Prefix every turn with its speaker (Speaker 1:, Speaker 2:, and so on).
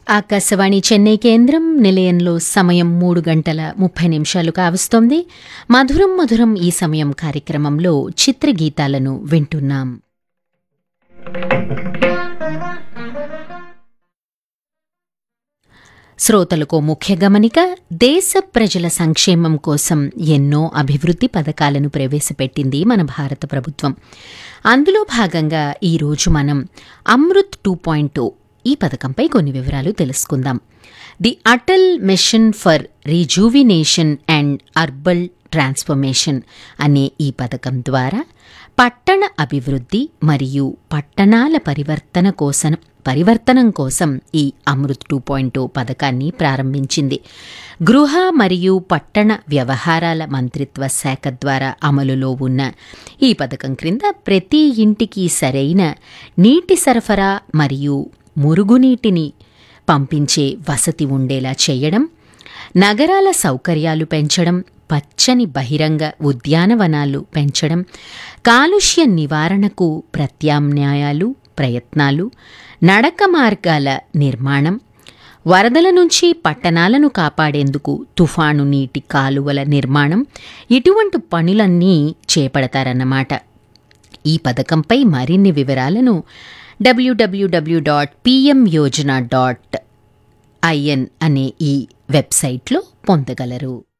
Speaker 1: ఆకాశవాణి చెన్నై కేంద్రం నిలయంలో సమయం మూడు గంటల ముప్పై నిమిషాలు కావస్తోంది మధురం మధురం ఈ సమయం కార్యక్రమంలో చిత్రగీతాలను వింటున్నాం శ్రోతలకు ముఖ్య గమనిక దేశ ప్రజల సంక్షేమం కోసం ఎన్నో అభివృద్ధి పథకాలను ప్రవేశపెట్టింది మన భారత ప్రభుత్వం అందులో భాగంగా ఈరోజు మనం అమృత్ టూ పాయింట్ ఈ పథకంపై కొన్ని వివరాలు తెలుసుకుందాం the Atal mission for rejuvenation and urban transformation అనే ఈ పథకం ద్వారా పట్టణ అభివృద్ధి మరియు పట్టణాల పరివర్తన కోసం పరివర్తనం కోసం ఈ అమృత్ టూ పాయింట్ పథకాన్ని ప్రారంభించింది గృహ మరియు పట్టణ వ్యవహారాల మంత్రిత్వ శాఖ ద్వారా అమలులో ఉన్న ఈ పథకం క్రింద ప్రతి ఇంటికి సరైన నీటి సరఫరా మరియు మురుగునీటిని పంపించే వసతి ఉండేలా చేయడం నగరాల సౌకర్యాలు పెంచడం పచ్చని బహిరంగ ఉద్యానవనాలు పెంచడం కాలుష్య నివారణకు ప్రత్యామ్నాయాలు ప్రయత్నాలు నడక మార్గాల నిర్మాణం వరదల నుంచి పట్టణాలను కాపాడేందుకు తుఫాను నీటి కాలువల నిర్మాణం ఇటువంటి పనులన్నీ చేపడతారన్నమాట ఈ పథకంపై మరిన్ని వివరాలను W W W dot PM Yojana dot IN అనే ఈ వెబ్సైట్లో పొందగలరు